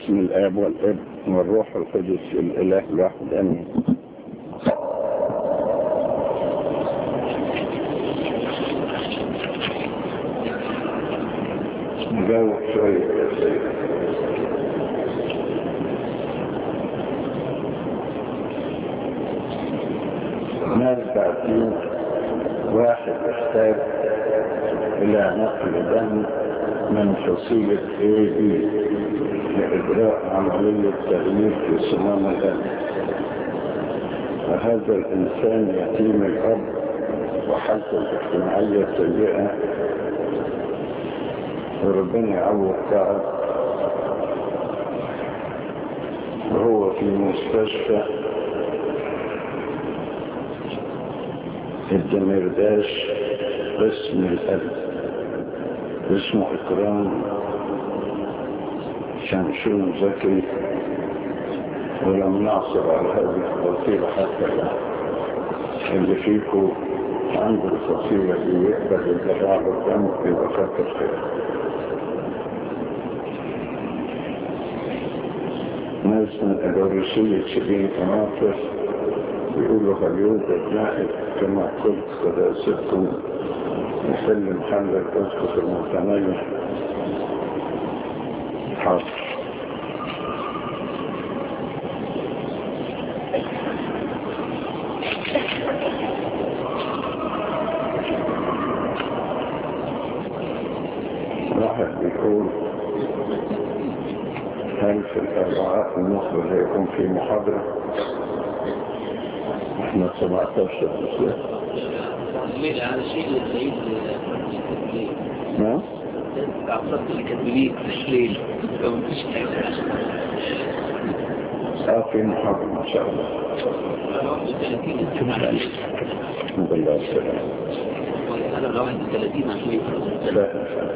باسم الآب والابن والروح القدس الإله الواحد آمين نجاوب شوية يا سيدي ناس بعدين واحد احتاج إلى نقل دم من فصيلة A B لإجراء عملية تغيير في صمام الدم وهذا الإنسان يتيم الأب وحالته الاجتماعية سيئة وربنا يعوض تعب وهو في مستشفى الدمرداش قسم القلب اسمه إكرام شمشون زكي ولم نعصر على هذه الفصيلة حتى الآن اللي فيكم عنده الفصيلة اللي يقبل الجراعة بالدم في وفاة الخير ناس من الأدارسية سبين قناطر يقولوا هل يوجد نائب كما قلت قداستكم يحل محل الأسقف المتنيح حاضر واحد بيقول هل في الأربعاء المخرج هيكون في محاضرة احنا 17 بسيط الليل على شيء للسيد نعم أعصاب الكاتبين في الليل فمفيش اه في محاضرة ان شاء الله الحمد لله والسلام أنا لو 31 عشان يفرق لا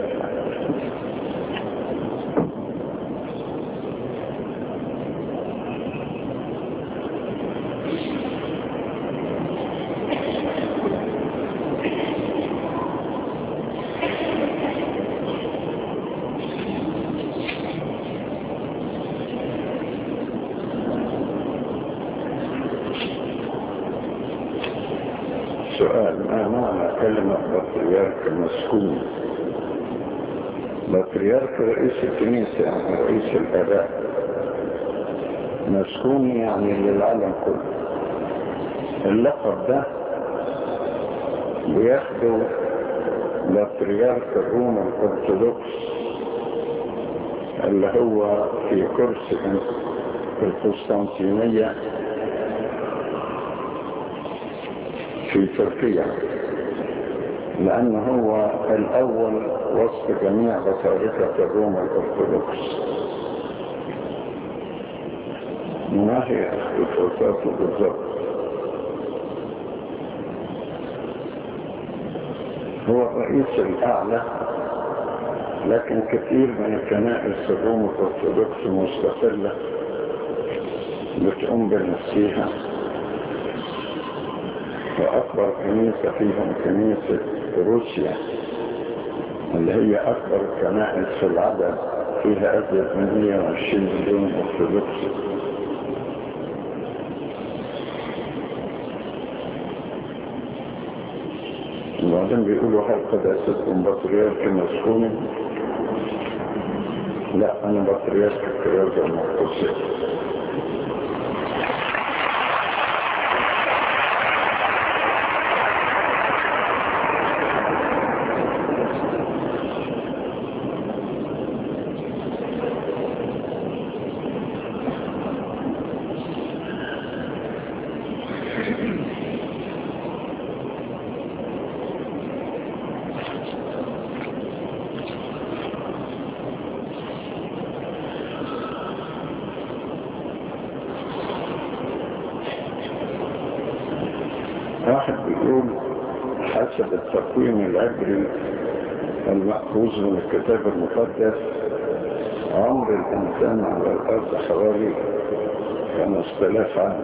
سؤال ما معنى كلمة بطريرك مسكون بطريرك رئيس الكنيسة يعني رئيس الآباء مسكون يعني للعالم كله اللقب ده بياخده بطريرك الروم الأرثوذكس اللي هو في كرسي في القسطنطينية في تركيا لأنه هو الأول وسط جميع بطاركة الروم الأرثوذكس ما هي اختصاصاته بالضبط هو الرئيس الأعلى لكن كثير من الكنائس الروم الأرثوذكس مستقلة بتقوم بنفسها وأكبر كنيسة فيهم كنيسة روسيا اللي هي أكبر كنائس في العدد فيها أزيد من 120 مليون أرثوذكسي وبعدين بيقولوا هل قداستكم بطريرك مسكون لا أنا بطريرك الكرازة المقدسية واحد بيقول حسب التقويم العبري المأخوذ من الكتاب المقدس عمر الإنسان على الأرض حوالي 5000 عام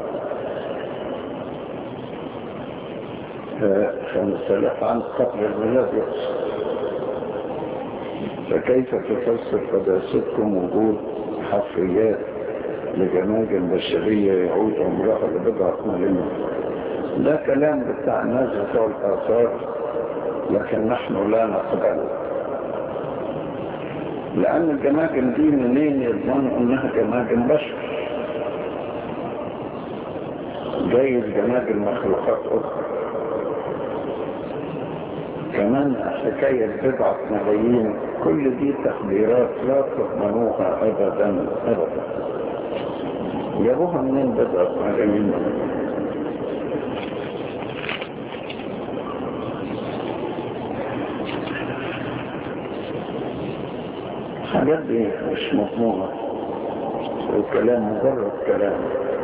5000 عام قبل الميلاد يقصد فكيف تفسر قداستكم وجود حفريات لجماجم بشرية يعود عمرها لبضعة ملايين ده كلام بتاع الناس بتوع الآثار لكن نحن لا نقبله لأن الجماجم دي منين يضمنوا إنها جماجم بشر جايز جماجم مخلوقات أخرى كمان حكاية بضعة ملايين كل دي تخديرات لا تضمنوها أبدا أبدا جابوها منين بضعة ملايين الحاجات دي مش مضمونة الكلام مجرد كلام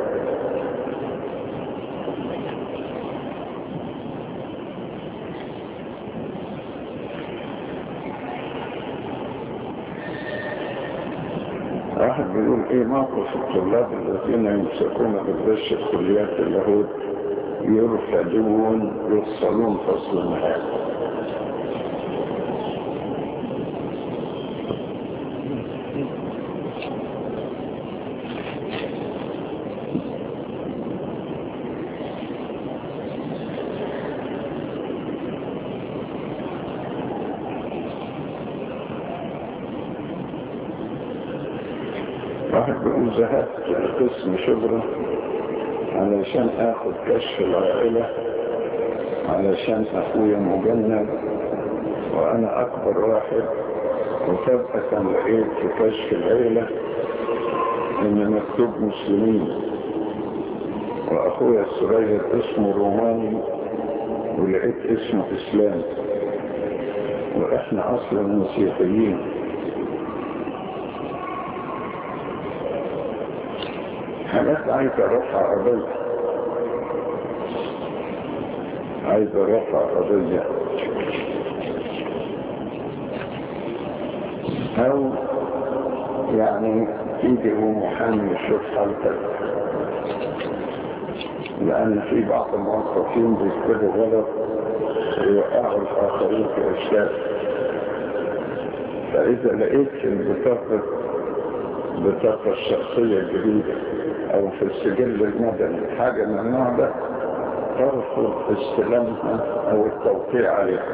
واحد بيقول ايه موقف الطلاب الذين يمسكون بالغش في كليات اليهود يرفدون يفصلون فصل نهائي واحد بيقول ذهبت لقسم شبرا علشان اخد كشف العائلة علشان اخويا مجند وانا اكبر واحد وفجأة لقيت في كشف العيلة ان مكتوب مسلمين واخويا الصغير اسمه روماني ولقيت اسمه اسلام واحنا اصلا مسيحيين حاجات عايزة رفع قضية عايزة رفع قضية او يعني يجي هو محامي يشوف حالتك لان في بعض الموظفين بيكتبوا غلط ويوقعوا الاخرين في اشياء فاذا لقيت في البطاقة البطاقة الشخصية الجديدة او في السجل المدني حاجة من النوع ده ترفض استلامها او التوقيع عليها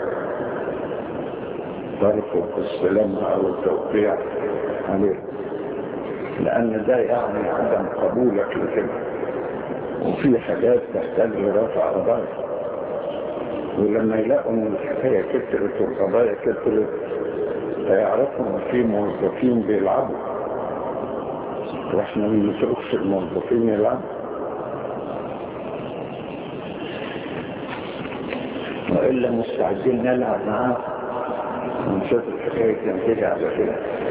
ترفض استلامها او التوقيع عليها لان ده يعني عدم قبولك لكده وفي حاجات تحتاج لرفع قضايا ولما يلاقوا ان الحكاية كترت والقضايا كترت هيعرفوا ان في موظفين بيلعبوا واحنا ما بنتركش الموظفين يلعبوا والا مستعدين نلعب معاه ونشوف الحكايه تنتهي على كده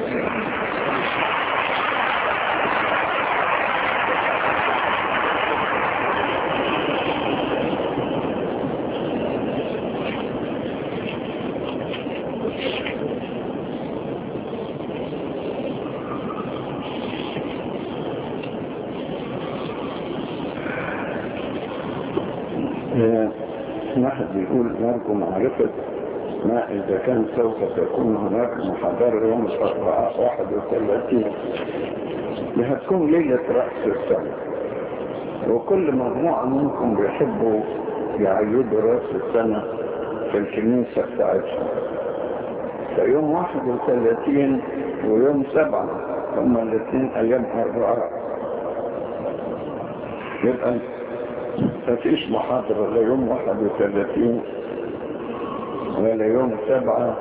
واحد بيقول نرجو معرفة ما إذا كان سوف تكون هناك محاضرة يوم الأربعاء 31 هتكون ليلة رأس السنة وكل مجموعة منكم بيحبوا يعيدوا رأس السنة في الكنيسة بتاعتهم فيوم 31 ويوم 7 هما الاثنين أيام أربعاء يبقى مفيش محاضرة لا يوم 31 ولا يوم 7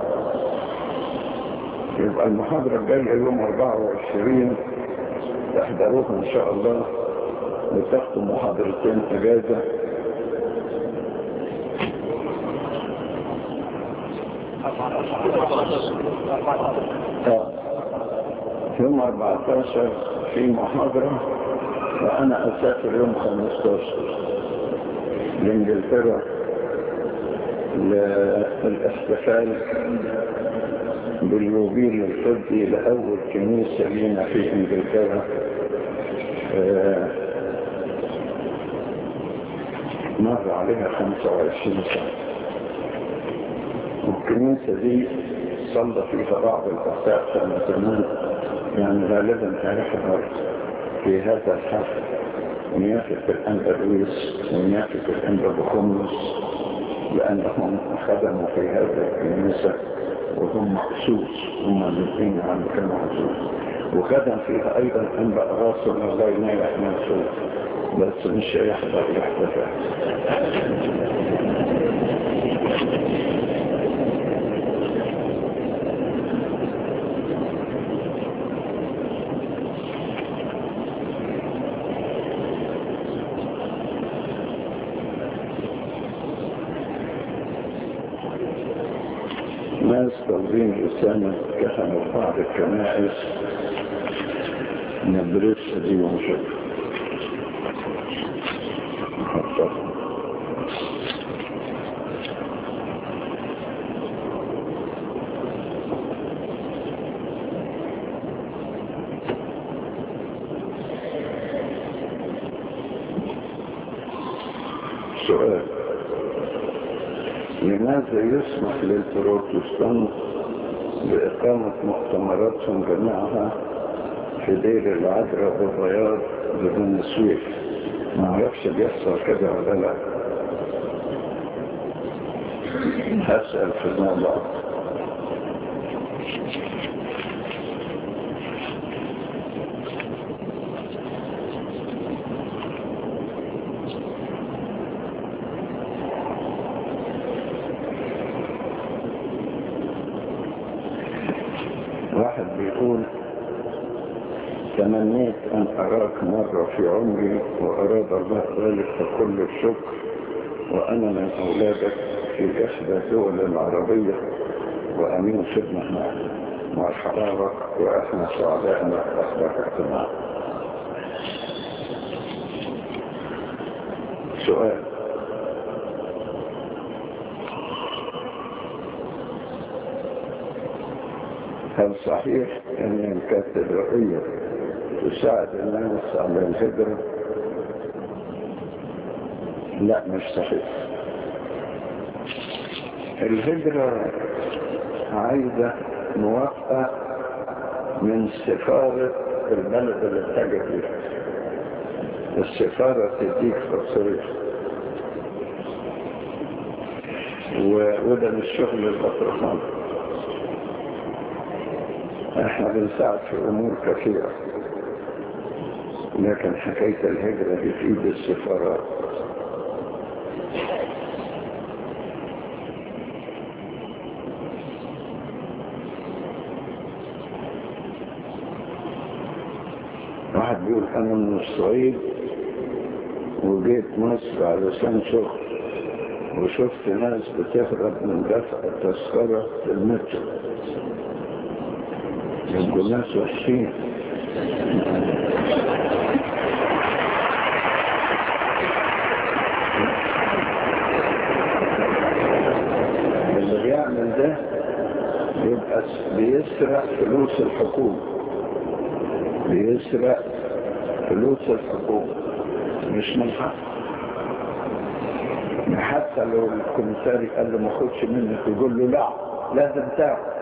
يبقى المحاضرة الجاية يوم 24 تحضروها ان شاء الله وتاخدوا محاضرتين اجازة يوم 14 في محاضرة وأنا أسافر يوم 15 لإنجلترا للاحتفال باليوبيل الفضي لأول كنيسة لنا في إنجلترا مر عليها 25 سنة والكنيسة دي صلى فيها بعض الأساء كما زمان يعني كان غالبا هيحضر في هذا الحفل ونيافة الأنبا لويس ونيافة الأنبا بخمس لأنهم خدموا في هذا الكنيسة وهم مخصوص هم الاثنين عن كانوا مخصوص وخدم فيها أيضا أنبا غاصر الله ينايح منصور بس مش هيحضر الاحتفال ناس طالبين رسالة كهنة بعض الكنائس ندرسها دي ونشوف نحطها سؤال لماذا يسمح للبروتستانت بإقامة مؤتمراتهم جميعها في دير العذراء والرياض بدون سويف ما اعرفش بيحصل كده ولا لا هسأل في الموضوع واحد بيقول تمنيت أن أراك مرة في عمري وأراد الله ذلك فكل الشكر وأنا من أولادك في إحدى الدول العربية وأمين خدمة معك مع حرارك وإحنا سعداء أن أخبرك اجتماع سؤال هل صحيح أن الكاتدرائية تساعد الناس على الهجرة لا مش صحيح الهجرة عايزة موافقة من سفارة البلد اللي اتجه فيها السفارة تديك تصريح وده مش شغل البطرخان احنا بنساعد في امور كثيرة لكن حكاية الهجرة دي في ايد السفارات واحد بيقول انا من الصعيد وجيت مصر علشان شغل وشفت ناس بتهرب من دفع التذكرة في المترو يبقوا ناس وحشين اللي بيعمل ده يبقى بيسرق فلوس الحكومة بيسرق فلوس الحكومة مش من حقه حتى لو الكمساري قال له ما خدش منك يقول له لا لازم تاخد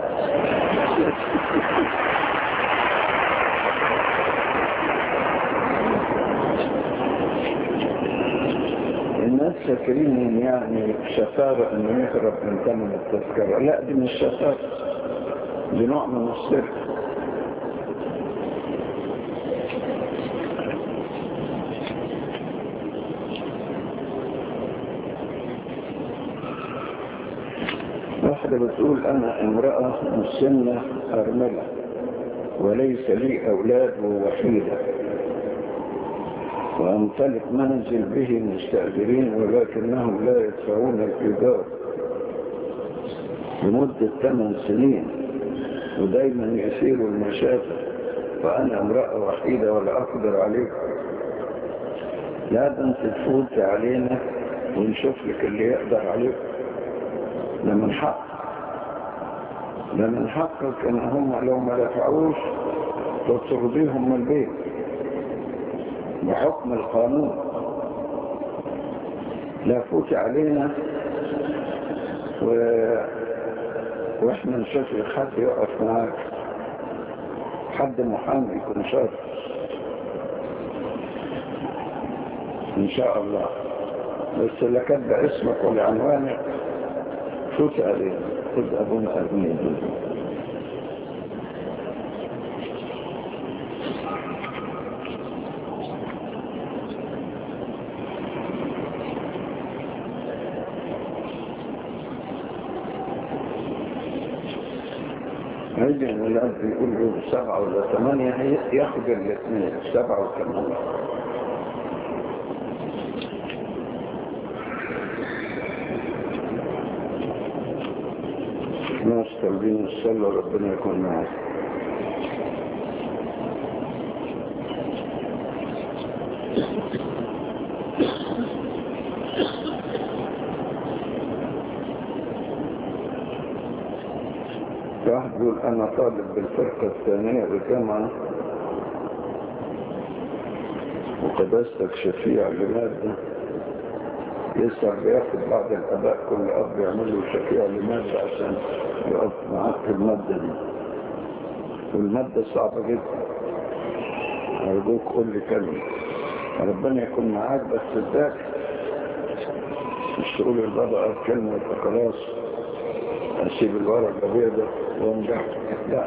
الناس فاكرين يعني شطارة انه يهرب من ثمن التذكرة لا دي مش شطارة دي نوع من السر واحدة بتقول أنا امرأة مسنة أرملة وليس لي أولاد ووحيدة وأمتلك منزل به مستأجرين ولكنهم لا يدفعون الإيجار لمدة ثمان سنين ودايما يسيروا المشاكل وأنا امرأة وحيدة ولا أقدر عليك لا ده انت تفوت علينا ونشوف لك اللي يقدر عليك ده من حق ده من حقك ان هم لو ما دفعوش تطرديهم من البيت بحكم القانون لا فوت علينا و... واحنا نشوف لك حد يقف معاك حد محامي يكون شاطر ان شاء الله بس لا كتب اسمك ولا عنوانك فوت عليه خد ابونا ابني هيجي الولاد بيقول له سبعة ولا ثمانية ياخد الاثنين سبعة وثمانية ناس طالبين الصلاة ربنا يكون معاك واحد يقول انا طالب بالفرقة الثانية بالجامعة وقداستك شفيع لمادة يسر بياخد بعض الاباء كل اب يعمل له شفيع لمادة عشان يقف معاك في المادة دي والمادة صعبة جدا ارجوك قول لي كلمة ربنا يكون معاك بس الذاكر مش تقول البابا قال كلمة خلاص اسيب الورقة بيضة وانجح لا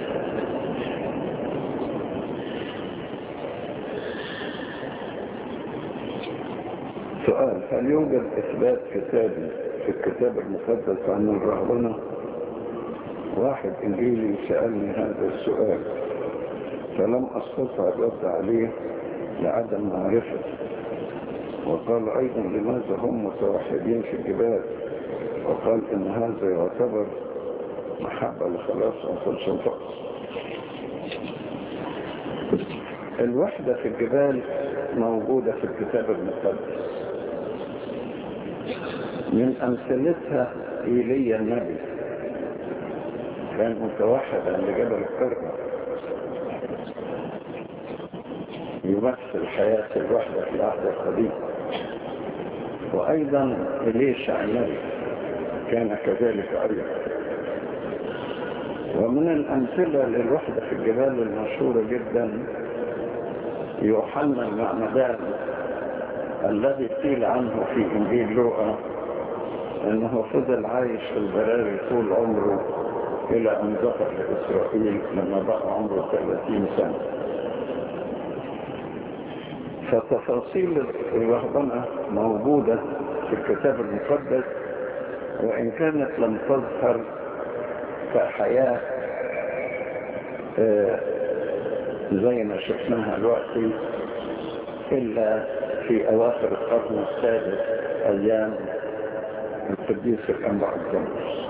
سؤال هل يوجد اثبات كتابي في الكتاب المقدس عن الرهبنة واحد انجيلي سألني هذا السؤال فلم استطع الرد عليه لعدم معرفة وقال ايضا لماذا هم متوحدين في الجبال وقال ان هذا يعتبر محبة لخلاص انفسهم فقط الوحدة في الجبال موجودة في الكتاب المقدس من أمثلتها إيليا النبي كان متوحدا لجبل القرة يمثل حياة الوحدة في العهد القديم وأيضا إليشع النبي كان كذلك أيضا ومن الأمثلة للوحدة في الجبال المشهورة جدا يوحنا المعمدان الذي قيل عنه في إنجيل لوقا أنه فضل عايش في البراري طول عمره إلى أن ظهر لإسرائيل لما بقى عمره 30 سنة فتفاصيل الرهبنة موجودة في الكتاب المقدس وإن كانت لم تظهر كحياة زي ما شفناها دلوقتي إلا في أواخر القرن السادس أيام القديس الأنبع الجمس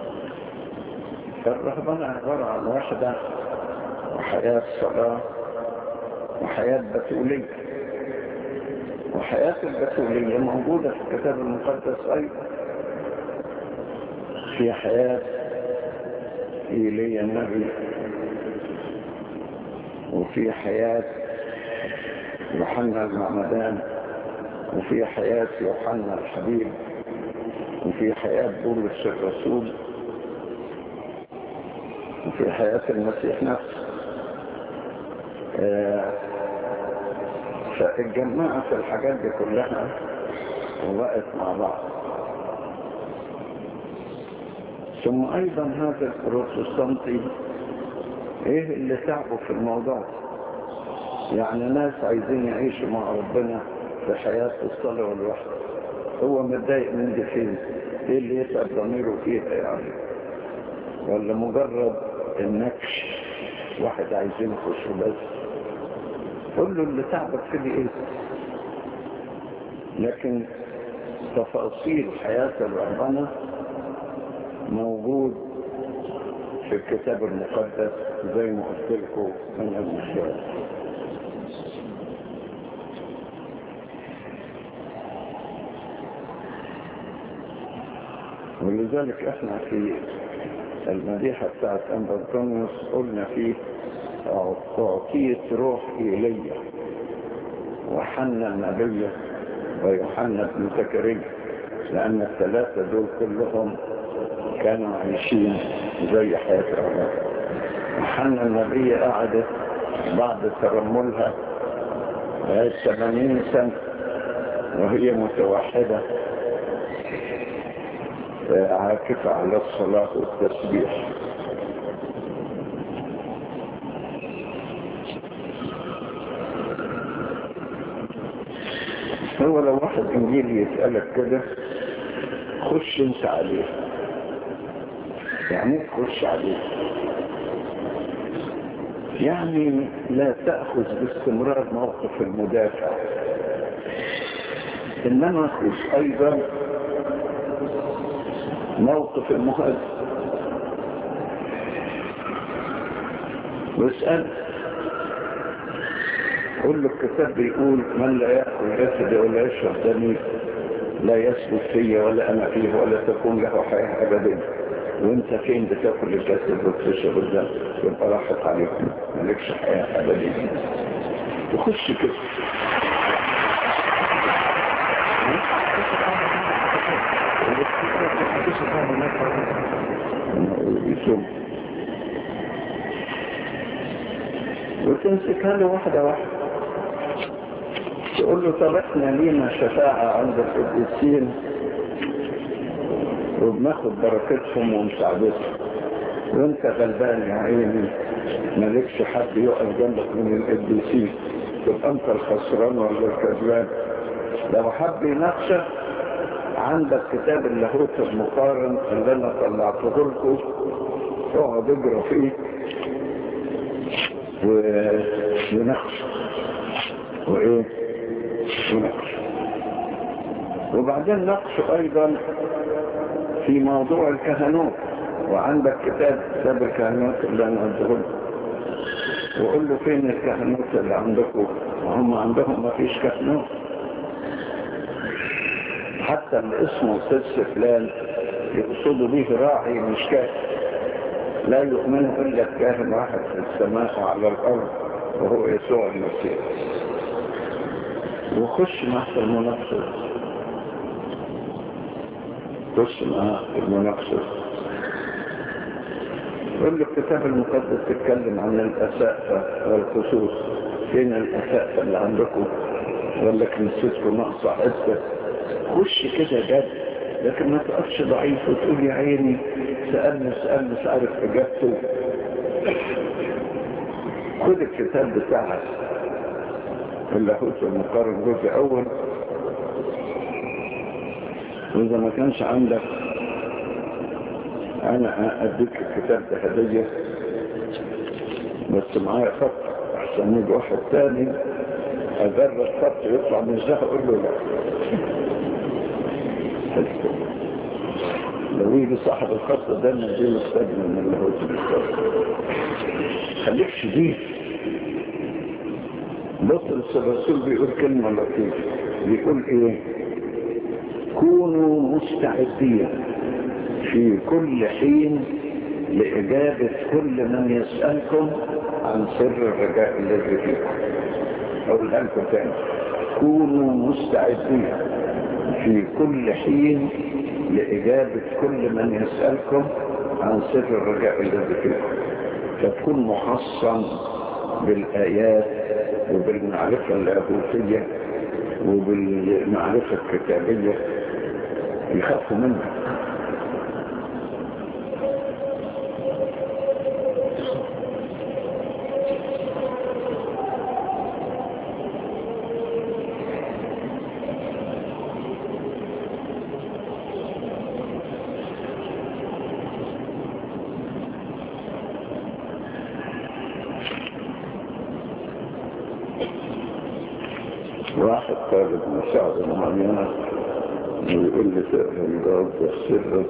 فالرهبنة عبارة عن وحدة وحياة صلاة وحياة بتولية وحياة البتولية موجودة في الكتاب المقدس أيضا في حياة إيليا النبي وفي حياة يوحنا المعمدان وفي حياة يوحنا الحبيب وفي حياة بولس الرسول وفي حياة المسيح نفسه آه فاتجمعت الحاجات دي كلها ووقت مع بعض ثم ايضا هذا البروتستانتي ايه اللي تعبوا في الموضوع يعني ناس عايزين يعيشوا مع ربنا في حياة الصلاة والوحدة هو متضايق من دي فين ايه اللي يتعب ضميره فيها يعني ولا مجرد النكش واحد عايزين يخشوا بس قول له اللي تعبك في دي ايه لكن تفاصيل حياة الرهبنة موجود في الكتاب المقدس زي ما قلت لكم من المشوار ولذلك احنا في المديحة بتاعت أنبرتونيوس قلنا فيه أعطيت روح إيليا وحنا النبي ويوحنا بن زكريا لأن الثلاثة دول كلهم كانوا عايشين زي حياة الرب حنا النبي قعدت بعد ترملها لغاية 80 سنة وهي متوحدة عاكفة على الصلاة والتسبيح هو لو واحد انجيلي يسألك كده خش انت عليه يعني ايه تخش عليه يعني لا تأخذ باستمرار موقف المدافع إنما خذ أيضا موقف المهاجم واسأل قل له الكتاب بيقول من لا يأكل جسدي ولا يشرب دمي لا يثبت فيا ولا أنا فيه ولا تكون له حياة أبدية وانت فين بتاكل الجسد وتشرب الدم يبقى راحت عليك مالكش حياة أبدية تخش كده يسوم وتمسكها له واحدة واحدة تقول له طب احنا لينا شفاعة عند القديسين وبناخد بركتهم ومساعدتهم وانت غلبان يا عيني مالكش حد يقف جنبك من القديسين تبقى انت الخسران ولا الكسبان لو حب يناقشك عندك كتاب اللاهوت المقارن اللي انا طلعته لكم اقعد اقرا فيه ويناقش وايه ونقش وبعدين نقش ايضا في موضوع الكهنوت وعندك كتاب كتاب الكهنوت اللي انا اديه وقول له فين الكهنوت اللي عندكم وهم عندهم ما فيش كهنوت حتى اللي اسمه سيد فلان يقصدوا به راعي مش كاهن لا يؤمن الا الكاهن واحد في السماء وعلى الارض وهو يسوع المسيح وخش مع المناقشه خش مع المناقشه يقول لك الكتاب المقدس تتكلم عن الأساءة والخصوص فين الأساءة اللي عندكم ولا كنيستكم ناقصة حتة خش كده جد لكن ما تقفش ضعيف وتقول يا عيني سألني سألني مش عارف إجابته خد الكتاب بتاعك اللاهوت المقارن جزء أول وإذا ما كانش عندك انا اديك الكتاب ده هدية بس معايا خط احسن يجي واحد تاني اجرب الخط يطلع من الزهق اقول له لا لو يجي صاحب الخط ده نديله استاذ من اللي هو المستوى خليك شديد بطرس الرسول بيقول كلمة لطيفة بيقول ايه كونوا مستعدين في كل حين لإجابة كل من يسألكم عن سر الرجاء الذي فيكم أقولها لكم تاني كونوا مستعدين في كل حين لإجابة كل من يسألكم عن سر الرجاء الذي فيكم فتكون محصن بالآيات وبالمعرفة اللاهوتية وبالمعرفة الكتابية يخافوا منها واحد طالب مساعدة معينة ويقول لي تقرا الجواب سرك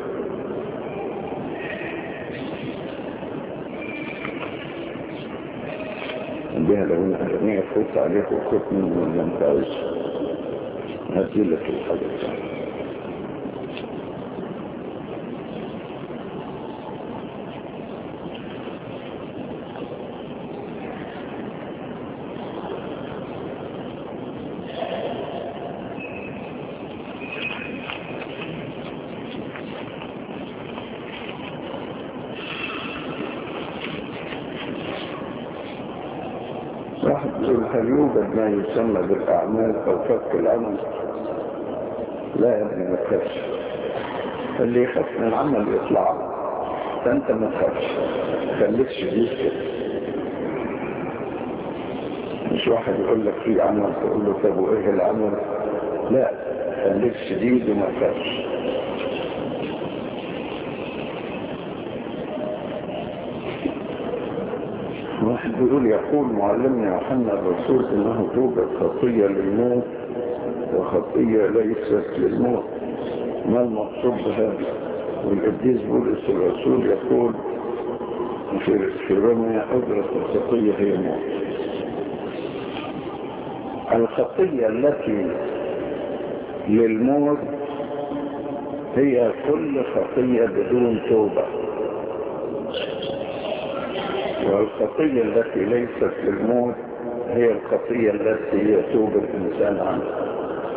بها لو انا اغنية فوت عليك وخد منه اللي انت عايزه هدي لك الحاجة الثانية واحد يقول هل يوجد ما يسمى بالأعمال أو فك العمل لا يا ابني ما تخافش اللي يخاف من العمل يطلع فانت ما تخافش خليك شديد كده مش واحد يقول لك في عمل تقول له طب وايه العمل لا خليك شديد وما تخافش واحد بيقول يقول معلمنا يوحنا الرسول انه توجد خطية للموت وخطية ليست للموت ما المقصود بهذا والقديس بولس الرسول يقول في في روميا أجرة الخطية هي الموت الخطية التي للموت هي كل خطية بدون توبة والخطية التي ليست للموت هي الخطية التي يتوب الإنسان عنها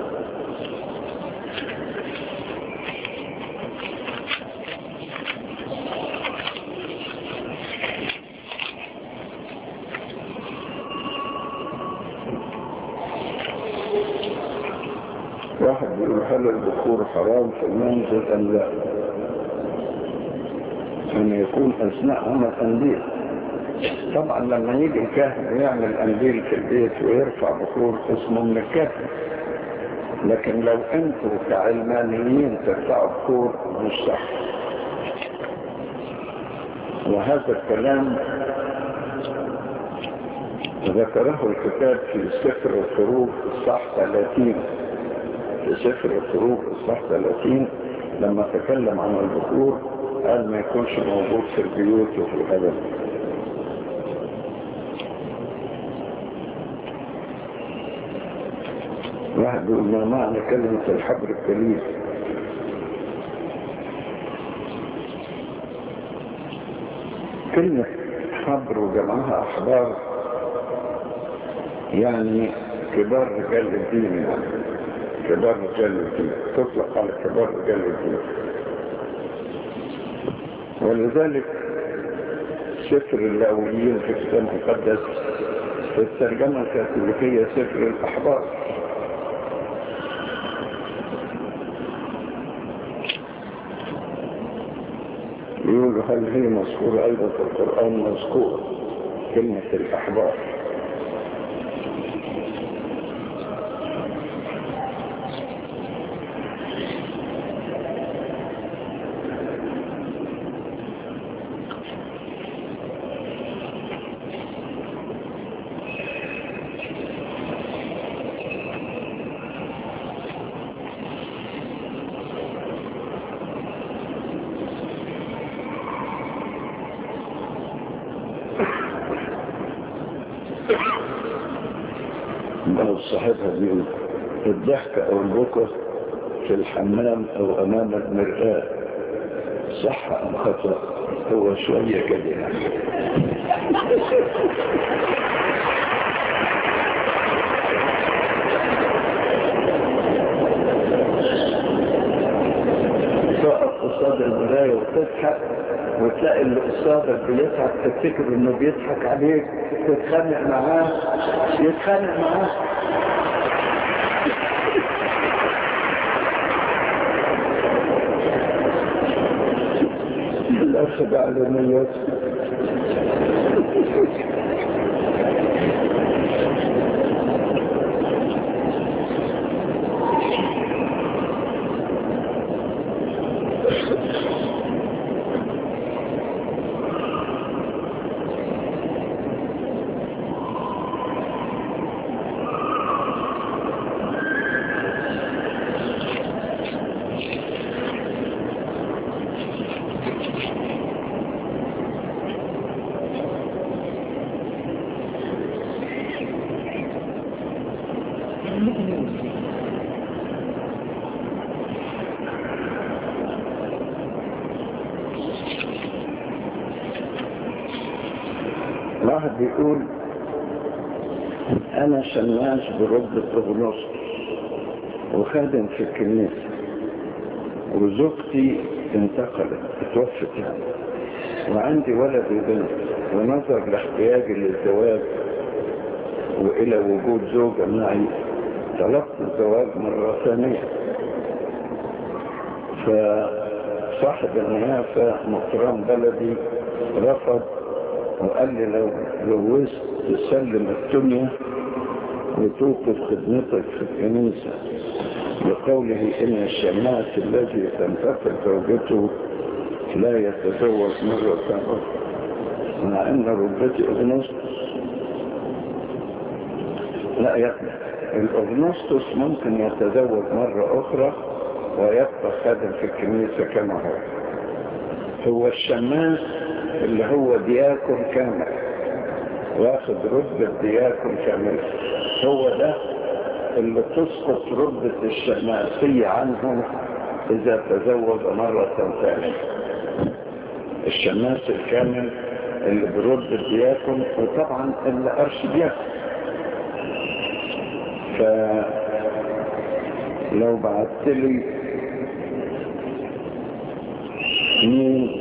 واحد بيقول هل البخور حرام في المنزل أم لا أن يكون أثناء عمل أنديل طبعا لما يجي الكاهن يعمل أنديل في البيت ويرفع بخور اسمه من الكاهن لكن لو انتوا كعلمانيين ترفعوا بخور مش صح وهذا الكلام ذكره الكتاب في سفر الخروج الصح 30 في سفر الخروج الصح 30 لما تكلم عن البخور قال ما يكونش موجود في البيوت وفي الهدف واحد بيقول ما معنى كلمة الحبر الكليل كلمة حبر وجمعها أحبار يعني كبار رجال الدين يعني كبار رجال الدين تطلق على كبار رجال الدين ولذلك سفر اللاويين في الكتاب المقدس في الترجمة الكاثوليكية سفر الأحبار يقولوا هل هي مذكورة أيضا في القرآن مذكورة كلمة الأحبار لو صاحبها بيقول الضحك او البكا في الحمام او امام المرآة صح ام خطأ هو شوية كده يعني تقف قصاد المراية وتضحك وتلاقي اللي قصادك بيضحك تفتكر انه بيضحك عليك تتخانق معاه يتخانق معاه الأخذ على نيات واحد بيقول انا شماس بربة اغنوس وخادم في الكنيسة وزوجتي انتقلت اتوفت يعني وعندي ولد وبنت ونظر لاحتياجي للزواج وإلى وجود زوجة معي طلبت الزواج مرة ثانية فصاحب النيافة مقران بلدي رفض وقال لي لو جوزت تسلم الدنيا وتوقف خدمتك في الكنيسة بقوله إن الشماس الذي تنتقل زوجته لا يتزوج مرة أخرى مع أن ربتي أغنسطس لا يقبل الأغنسطس ممكن يتزوج مرة أخرى ويبقى خادم في الكنيسة كما هو هو الشماس اللي هو دياكون كامل واخد رتبة دياكون كامل هو ده اللي تسقط رتبة الشماسية عنه إذا تزوج مرة ثانية الشماس الكامل اللي برتبة دياكون وطبعا اللي أرش دياكون فلو بعت لي مين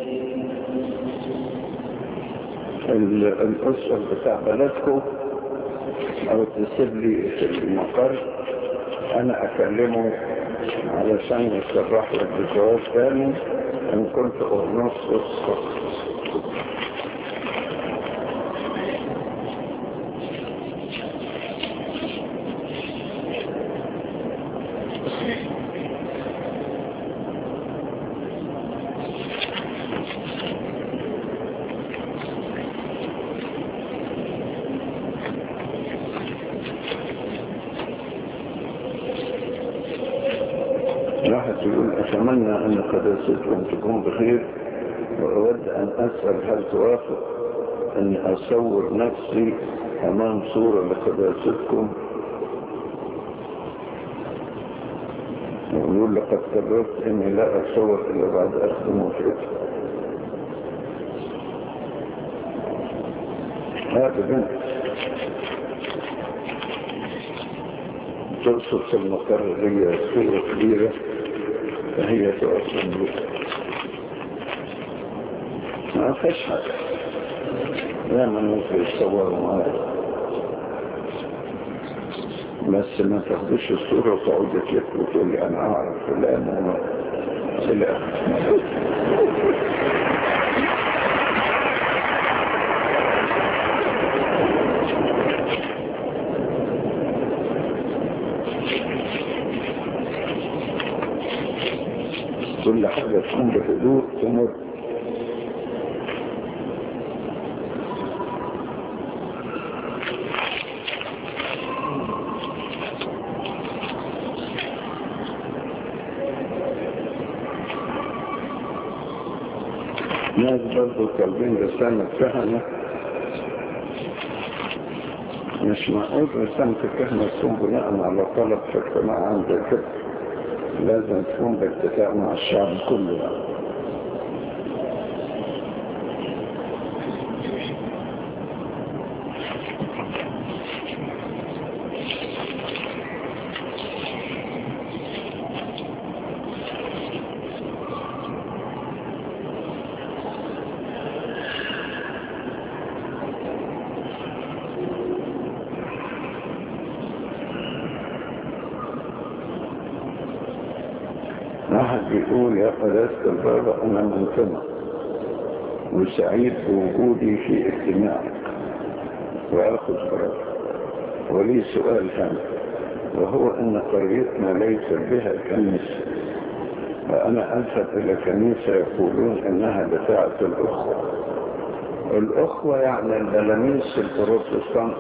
الأسر بتاع بلدكم أو تسيب لي في المقر أنا أكلمه علشان يصرح لك بجواز ثاني إن كنت أغنص أسقط واحد يقول أتمنى أن قداستكم تكون بخير وأود أن أسأل هل توافق أني أصور نفسي أمام صورة لقداستكم ويقول لقد قررت أني لا أصور إلا بعد أخذ موافقتي هذا بنت تقصد في المقر هي صورة كبيرة فهي تقصد بك ما فيش حاجة لا من ممكن يتصوروا معايا بس ما تاخدوش الصورة وتقعد تلف وتقول لي أنا أعرف فلان وما إلى آخره. كل حاجة تكون بهدوء تمر ناس برضو طالبين رسالة كهنة مش معقول رسالة الكهنة تكون بناء على طلب في اجتماع عند كده لازم تكون باتفاق مع الشعب كله واحد بيقول يا قداسة البابا أنا منتمى وسعيد بوجودي في اجتماعك وآخذ برد ولي سؤال هام وهو أن قريتنا ليس بها كنيسة فأنا أذهب إلى كنيسة يقولون إنها بتاعة الأخوة الأخوة يعني البلاميس البروتستانت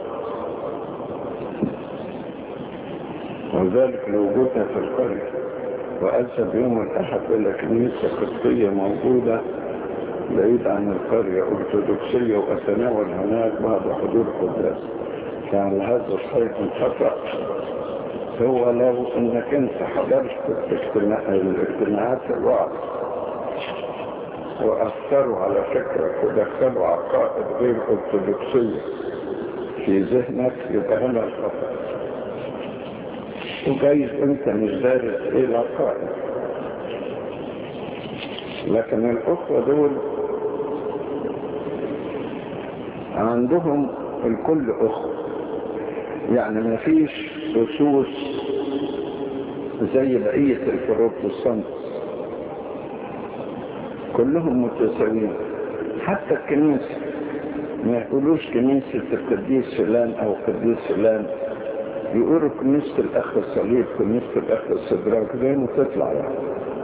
وذلك لوجودها في القرية وأذهب يوم الأحد إلى كنيسة قبطية موجودة بعيد عن القرية أرثوذكسية وأتناول هناك بعد حضور قداس كان هذا الصيت خطأ هو لو انك انت حضرت الاجتماع الاجتماعات الوعظ واثروا على فكرك ودخلوا عقائد غير ارثوذكسيه في ذهنك يبقى هنا الخطأ وجايز انت مش دارس ايه العقائد لكن الاخوة دول عندهم الكل اخوة يعني ما فيش أسوس زي بقية البروتستانت كلهم متساويين حتى الكنيسة ما يقولوش كنيسة القديس فلان أو القديس فلان يقولوا كنيسة الأخ الصليب كنيسة الأخ السدراك زي ما تطلع يعني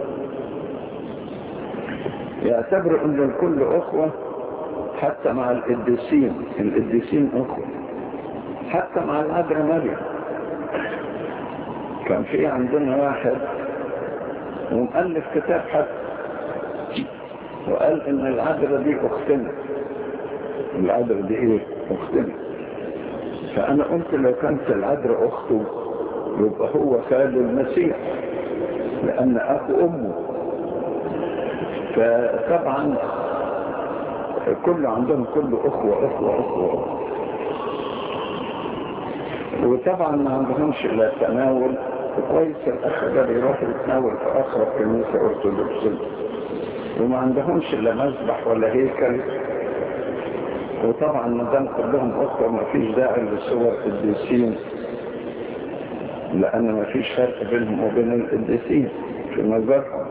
يعتبروا أن الكل أخوة حتى مع القديسين القديسين أخوة حتى مع العذراء مريم كان في عندنا واحد ومؤلف كتاب حتى وقال ان العذراء دي اختنا العذراء دي ايه اختنا فانا قلت لو كانت العذراء اخته يبقى هو خال المسيح لان اخو امه فطبعا كل عندهم كل اخوة اخوة اخوة, أخوة. وطبعا ما عندهمش الا تناول كويس الاخ ده بيروح يتناول في اقرب كنيسه ارثوذكسيه وما عندهمش الا مسبح ولا هيكل وطبعا ما دام كلهم اخوه ما فيش داعي لصور قديسين لان ما فيش فرق بينهم وبين القديسين في نظرهم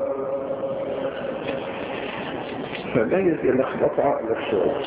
فجايز يلخبط عقلك شويه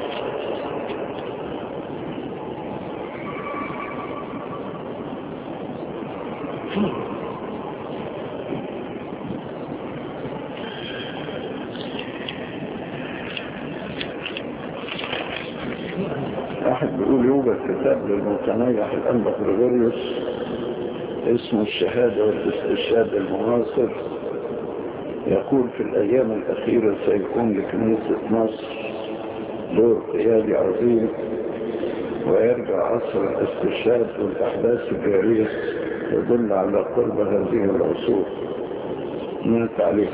واحد بيقول يوجد كتاب للمتنيح الأنبا غريغوريوس اسمه الشهادة والاستشهاد المعاصر يقول في الأيام الأخيرة سيكون لكنيسة مصر دور قيادي عظيم ويرجع عصر الاستشهاد والأحداث الجارية يدل على قرب هذه العصور من التعليق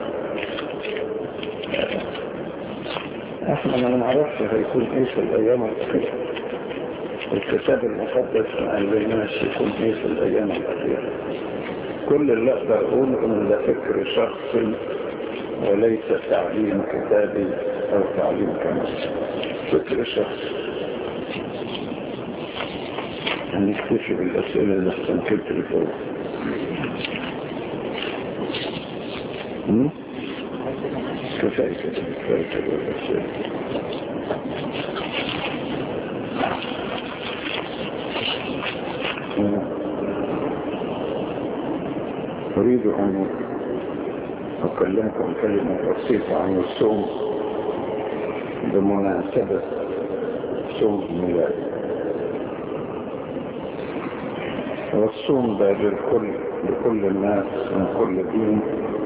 احنا ما نعرفش هيكون ايه في الايام الاخيرة الكتاب المقدس ما قالناش يكون ايه في الايام الاخيرة كل اللي اقدر اقوله ان ده فكر شخصي وليس تعليم كتابي او تعليم كنسي فكر شخصي هنكتفي بالاسئله اللي استنكبت الفوق كفاية كده كفاية كده الأسئلة أريد أن أكلمكم كلمة بسيطة عن الصوم بمناسبة صوم الميلاد والصوم ده للكل لكل الناس من كل دين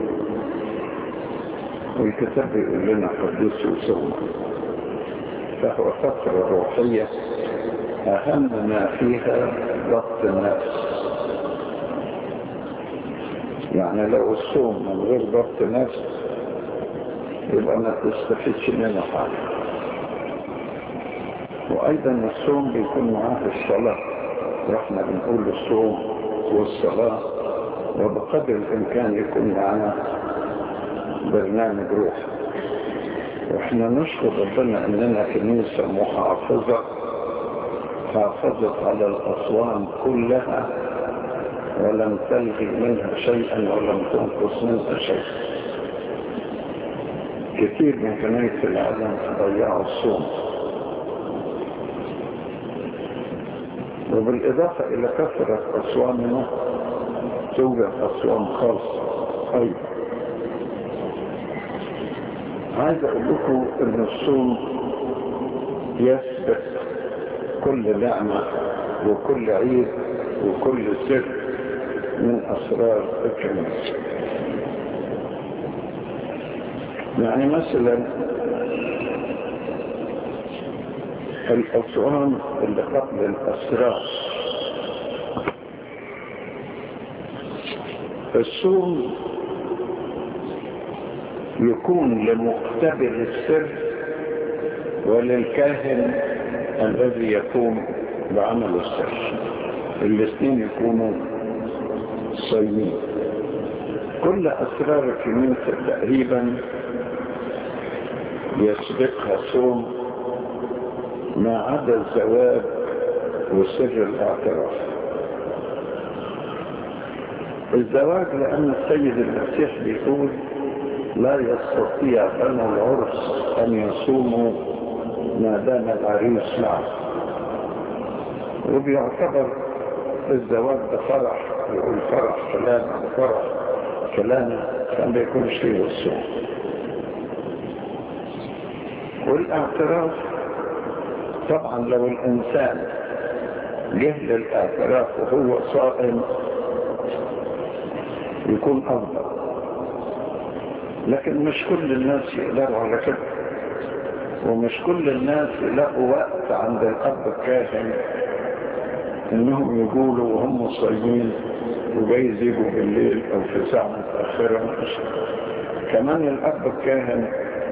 والكتاب يقول لنا حديث وصوم فهو فترة روحية أهم ما فيها ضبط النفس يعني لو الصوم من غير ضبط نفس يبقى ما تستفيدش منه حاجة وأيضا الصوم بيكون معاه الصلاة واحنا بنقول الصوم والصلاة وبقدر الإمكان يكون معاه برنامج روح واحنا نشكر ربنا اننا كنيسة محافظة حافظت على الاصوام كلها ولم تلغي منها شيئا ولم تنقص منها شيئا كثير من كنائس العالم ضيعوا الصوم وبالإضافة إلى كثرة أصوامنا توجد أصوام خاصة أيضا عايز اقول لكم ان الصوم يثبت كل نعمة وكل عيد وكل سر من اسرار الكنيسة يعني مثلا الأصوام اللي قبل الأسرار الصوم يكون لمقتبل السر وللكاهن الذي يقوم بعمل السر الاثنين يكونوا صايمين كل اسرار الكنيسه تقريبا يسبقها صوم ما عدا الزواج وسر الاعتراف الزواج لأن السيد المسيح بيقول لا يستطيع بنو العرس أن يصوموا ما دام العريس معه وبيعتبر الزواج ده فرح يقول فرح فلان فرح فلان كان بيكونش فيه الصوم والاعتراف طبعا لو الإنسان جه للاعتراف وهو صائم يكون أفضل لكن مش كل الناس يقدروا على كده ومش كل الناس يلاقوا وقت عند الأب الكاهن إنهم يقولوا وهم صايمين وجايز يجوا بالليل أو في ساعة متأخرة كمان الأب الكاهن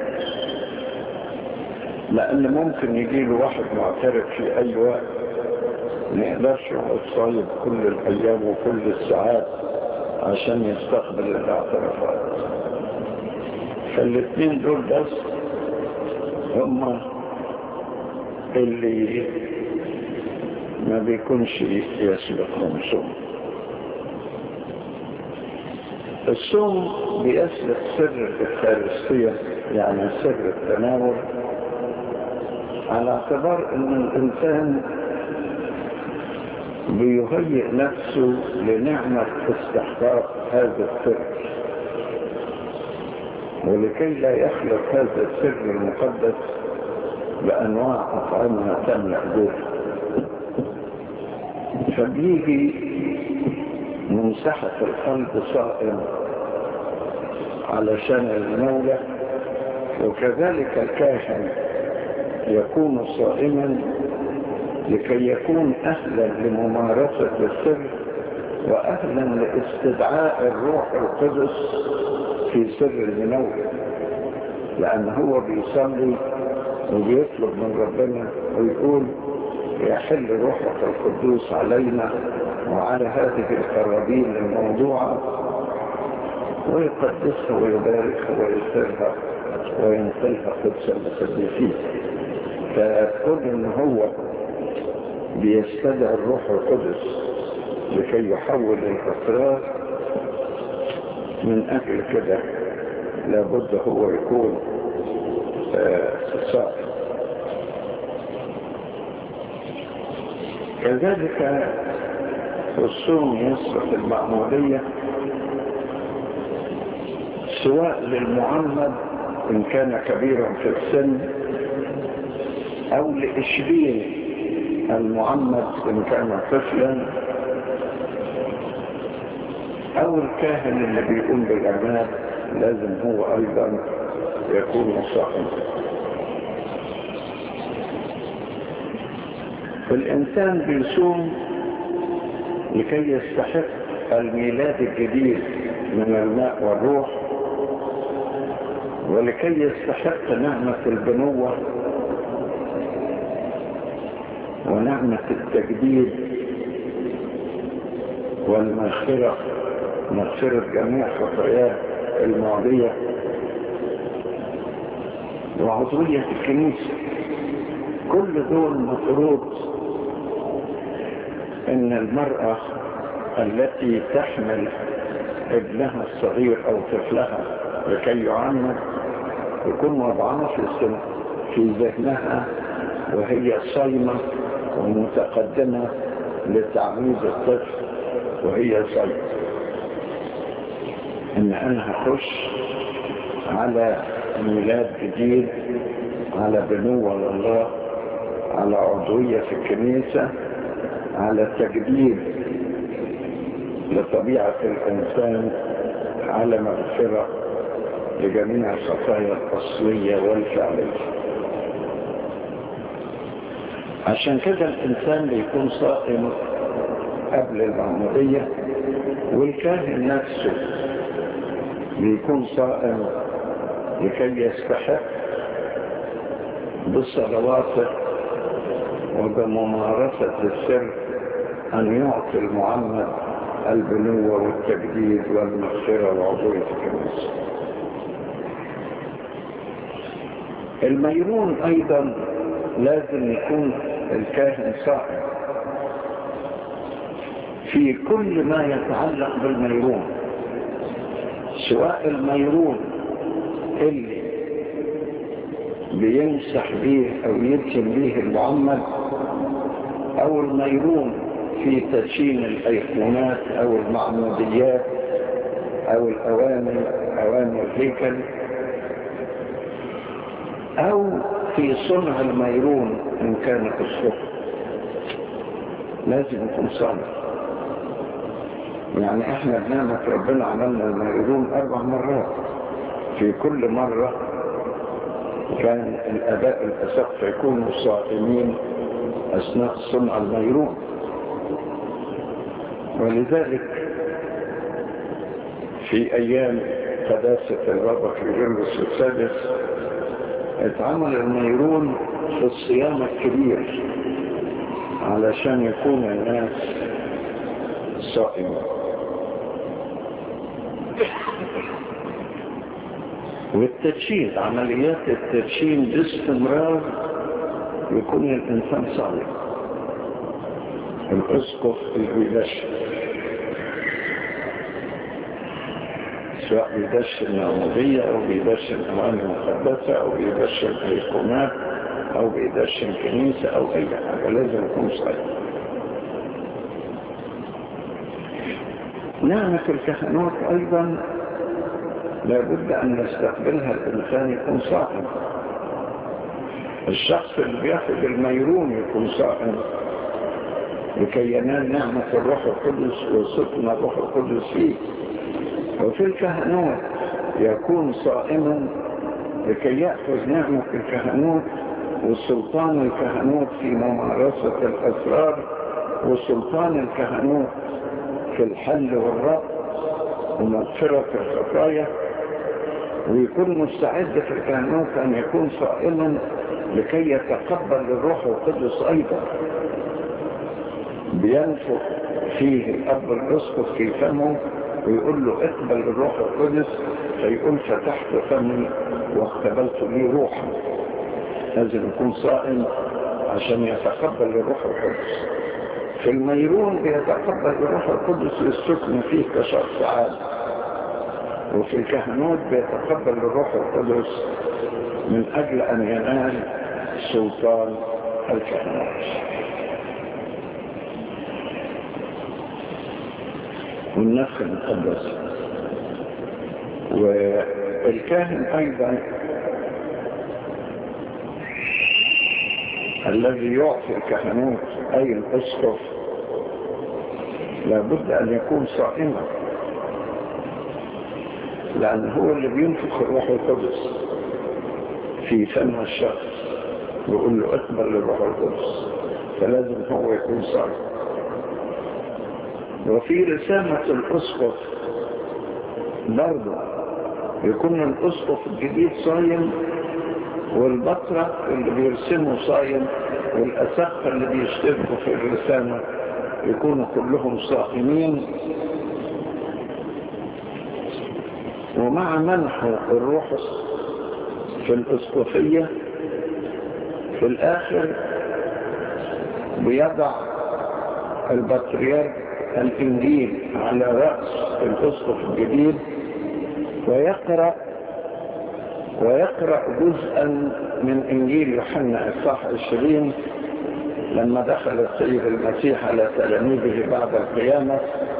لأن ممكن يجي له واحد معترف في أي وقت ما يقدرش يقعد صايم كل الأيام وكل الساعات عشان يستقبل الاعترافات فالاثنين دول بس هم اللي ما بيكونش يسبقهم صوم الصوم بيسلك سر الفارسية يعني سر التناول على اعتبار ان الانسان بيهيئ نفسه لنعمة استحقاق هذا السر ولكي لا يخلق هذا السر المقدس بأنواع أطعمة تملأ جوفه فبيجي ممسحة القلب صائم علشان المولى وكذلك الكاهن يكون صائما لكي يكون أهلا لممارسة السر وأهلا لاستدعاء الروح القدس في سر المنور لأن هو بيصلي وبيطلب من ربنا ويقول يحل روحك القدوس علينا وعلى هذه القرابين الموضوعة ويقدسها ويباركها ويسرها وينقلها قدسا لقديسين فكون ان هو بيستدعي الروح القدس لكي يحول الاسرار من اجل كده لابد هو يكون صائم كذلك الصوم يصبح المعمودية سواء للمعمد إن كان كبيرا في السن أو لإشبين المعمد إن كان طفلا أو الكاهن اللي بيقوم بالأعمال لازم هو أيضا يكون صائما الإنسان بيصوم لكي يستحق الميلاد الجديد من الماء والروح ولكي يستحق نعمة البنوة ونعمة التجديد والمغفرة مغفرة جميع خطاياه الماضية وعضوية الكنيسة كل دول مفروض ان المرأة التي تحمل ابنها الصغير او طفلها لكي يعمد يكون وضعها في السنة في ذهنها وهي صايمة ومتقدمة لتعميد الطفل وهي صايمة ان انا هخش على ميلاد جديد على بنوة لله على عضوية في الكنيسة على تجديد لطبيعة الإنسان على مغفرة لجميع الخطايا الأصلية والفعلية عشان كده الإنسان بيكون صائم قبل المعمودية والكاهن نفسه بيكون صائم لكي يستحق بصلواته وبممارسة السر أن يعطي المعمد البنوة والتجديد والمغفرة وعضوية الكنيسة الميرون أيضا لازم يكون الكاهن صائم في كل ما يتعلق بالميرون سواء الميرون اللي بيمسح به او يدفن به المعمد او الميرون في تدشين الايقونات او المعموديات او الاوامر اوامر الهيكل او في صنع الميرون ان كانت الصبح لازم يكون صالح يعني احنا بنعمة ربنا عملنا الميرون اربع مرات في كل مرة كان الاباء الاسقف يكونوا صائمين اثناء صنع الميرون ولذلك في ايام قداسة الرابع في جرس السادس اتعمل الميرون في الصيام الكبير علشان يكون الناس صائمين والتدشين عمليات التدشين باستمرار يكون الإنسان صالح الأسقف اللي بيدشن سواء بيدشن معمودية أو بيدشن أموال مقدسة أو بيدشن أيقونات أو بيدشن كنيسة أو أي حاجة لازم يكون صالح نعمة الكهنوت أيضا لابد أن يستقبلها الإنسان يكون صائم الشخص اللي بياخد الميرون يكون صائم لكي ينال نعمة الروح القدس وسكن الروح القدس فيه وفي الكهنوت يكون صائما لكي يأخذ نعمة الكهنوت وسلطان الكهنوت في ممارسة الأسرار وسلطان الكهنوت في الحل والرب ومغفرة الخطايا ويكون مستعد في الكهنوت أن يكون صائما لكي يتقبل الروح القدس أيضا بينفخ فيه الأب الأسقف في فمه ويقول له اقبل الروح القدس فيقول فتحت فمي واقتبلت لي روحا لازم يكون صائم عشان يتقبل الروح القدس في الميرون بيتقبل الروح القدس للسكن فيه كشخص عادي وفي الكهنوت بيتقبل الروح القدس من أجل أن ينال سلطان الكهنوت والنفخ المقدس والكاهن أيضا الذي يعطي الكهنوت أي الأسقف لابد أن يكون صائما لأن هو اللي بينفخ الروح القدس في فم الشخص ويقول له اقبل الروح القدس فلازم هو يكون صائم وفي رسامة الأسقف برضه يكون الأسقف الجديد صايم والبطرة اللي بيرسموا صايم والأسقف اللي بيشتركوا في الرسامة يكونوا كلهم صائمين ومع منح الروح في الأسقفية في الآخر بيضع البطريرك الإنجيل على رأس الأسقف الجديد ويقرأ ويقرأ جزءا من إنجيل يوحنا الصح 20 لما دخل السيد المسيح على تلاميذه بعد القيامة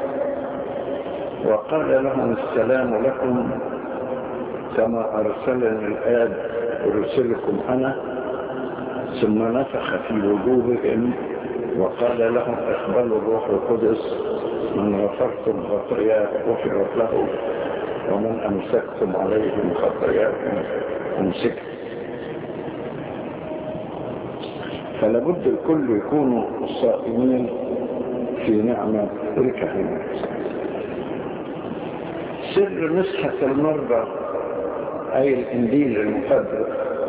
وقال لهم السلام لكم كما أرسلني الآب أرسلكم أنا ثم نفخ في وجوههم وقال لهم اقبلوا الروح القدس من غفرتم خطاياه غفرت له ومن امسكتم عليهم خطاياكم امسكت فلابد الكل يكونوا صائمين في نعمة الكهنوت سر مسحة المرضى أي الإنجيل المقدس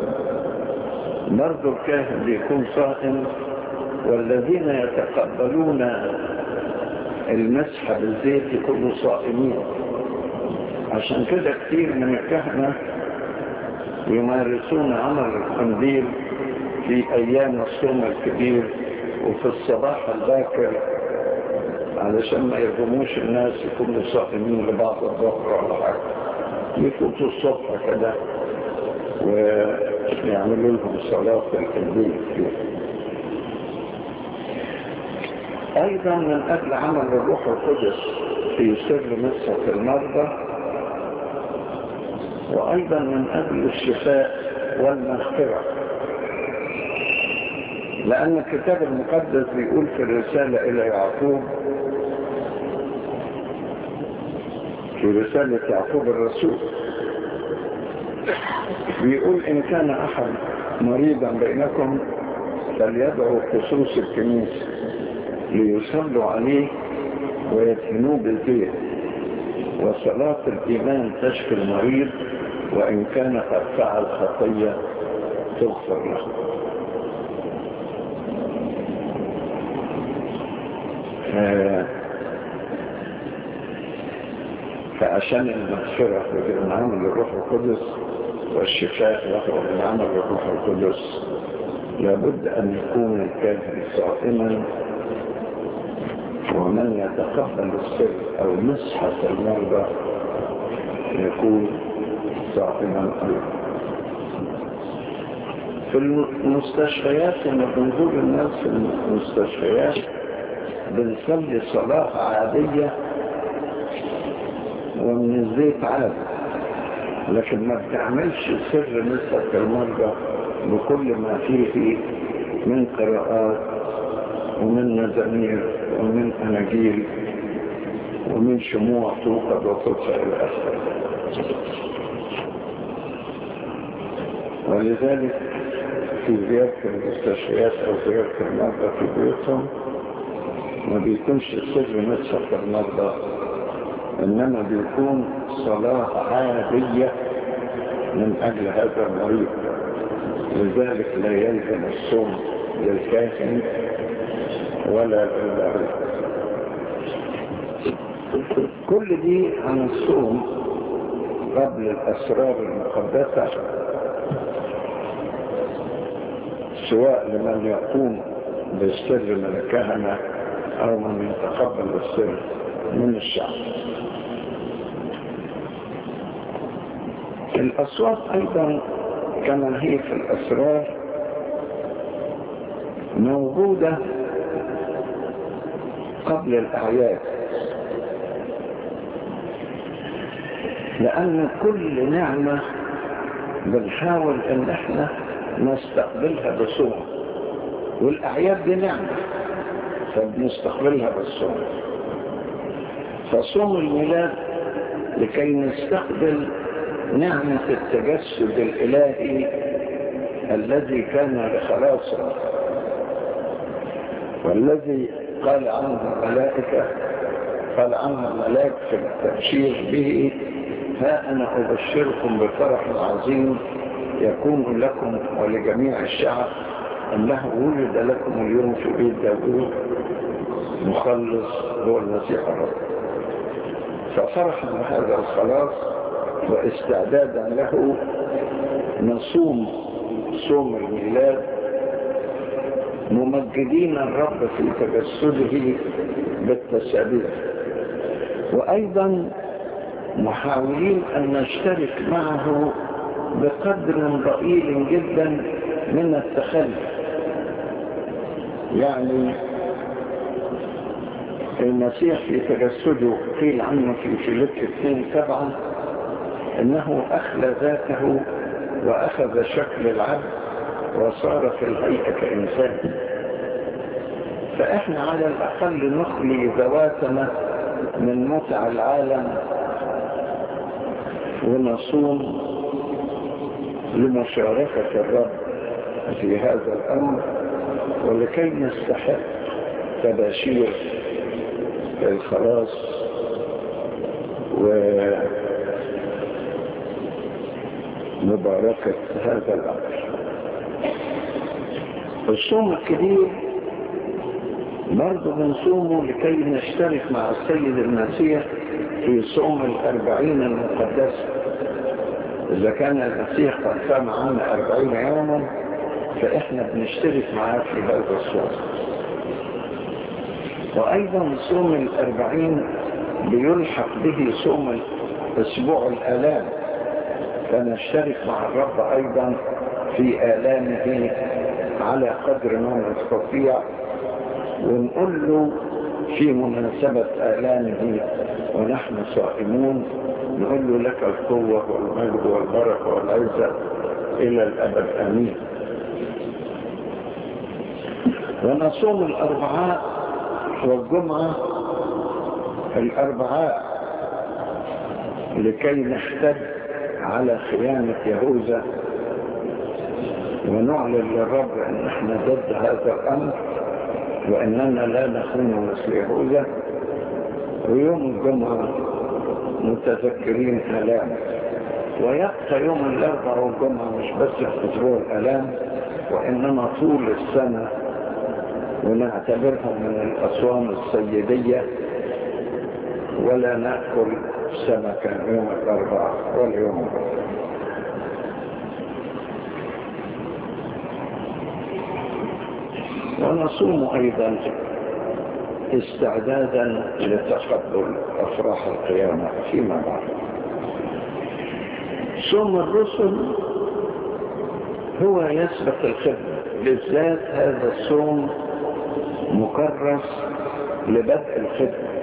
برضو الكاهن بيكون صائم والذين يتقبلون المسح بالزيت يكونوا صائمين عشان كده كتير من الكهنة يمارسون عمل القنديل في أيام الصوم الكبير وفي الصباح الباكر علشان ما يرجموش الناس يكونوا صائمين لبعض الظهر ولا حاجة يفوتوا الصبح كده ويعملوا لهم صلاة البيت فيه أيضا من أجل عمل الروح القدس في سر مسة المرضى وأيضا من أجل الشفاء والمغفرة لأن الكتاب المقدس بيقول في الرسالة إلى يعقوب في رسالة يعقوب الرسول بيقول إن كان أحد مريضا بينكم فليدعو خصوص الكنيسة ليصلوا عليه ويدفنوه بالزيت وصلاة الإيمان تشفي المريض وإن كان قد فعل خطية تغفر له فعشان المغفرة يجب من عمل الروح القدس والشفاء يخرج من عمل الروح القدس لابد أن يكون الكاهن صائما ومن يتقبل السر أو مسحة المرضى يكون صائما أيضا في المستشفيات لما بنزور الناس في المستشفيات بنصلي صلاة عادية ومن الزيت عادي لكن ما بتعملش سر مسحة المرضى بكل ما فيه من قراءات ومن مزامير ومن أناجيل ومن شموع توقد وتطفى إلى آخره ولذلك في زيارة المستشفيات أو زيارة المرضى في بيوتهم ما بيكونش سر مسحة المرضى إنما بيكون صلاة عادية من أجل هذا المريض لذلك لا يلزم الصوم للكاهن ولا للمريض كل دي عن الصوم قبل الأسرار المقدسة سواء لمن يقوم بالسر من الكهنة أو من يتقبل السر من الشعب الأصوات أيضا كما هي في الأسرار موجودة قبل الأعياد لأن كل نعمة بنحاول ان احنا نستقبلها بصوم والأعياد دي نعمة فبنستقبلها بالصوم فصوم الميلاد لكي نستقبل نعمة التجسد الإلهي الذي كان لخلاصنا والذي قال عنه الملائكة قال عنه الملاك في التبشير به ها أنا أبشركم بفرح عظيم يكون لكم ولجميع الشعب أنه ولد لكم اليوم في بيت داوود مخلص هو المسيح الرب ففرحا بهذا الخلاص واستعدادا له نصوم صوم الميلاد ممجدين الرب في تجسده بالتسابيح وأيضا محاولين أن نشترك معه بقدر ضئيل جدا من التخلف يعني المسيح في تجسده قيل عنه في فيليب 2 سبعة انه اخلى ذاته واخذ شكل العبد وصار في الهيئة كإنسان فإحنا على الأقل نخلي ذواتنا من متع العالم ونصوم لمشاركة الرب في هذا الأمر ولكي نستحق تباشير الخلاص ومباركة هذا الأمر الصوم الكبير برضه بنصومه لكي نشترك مع السيد المسيح في صوم الأربعين المقدسة إذا كان المسيح قد صام عنا أربعين يوما فإحنا بنشترك معاه في هذا الصوم وأيضا صوم الأربعين بيلحق به صوم أسبوع الآلام فنشترك مع الرب أيضا في آلامه على قدر ما نستطيع ونقول له في مناسبة آلامه ونحن صائمون نقول له لك القوة والمجد والبركة والعزة إلى الأبد آمين ونصوم الأربعاء والجمعة الأربعاء لكي نحتج على خيانة يهوذا ونعلن للرب ان احنا ضد هذا الامر واننا لا نخون مثل يهوذا ويوم الجمعة متذكرين الام ويبقى يوم الاربعاء والجمعة مش بس في اسبوع الالام وانما طول السنة ونعتبرها من الاصوام السيدية ولا نأكل سمكا يوم الاربعاء ولا يوم الاربعاء ونصوم أيضا استعدادا لتقبل أفراح القيامة فيما بعد صوم الرسل هو يسبق الخدمة بالذات هذا الصوم مكرس لبدء الخدمة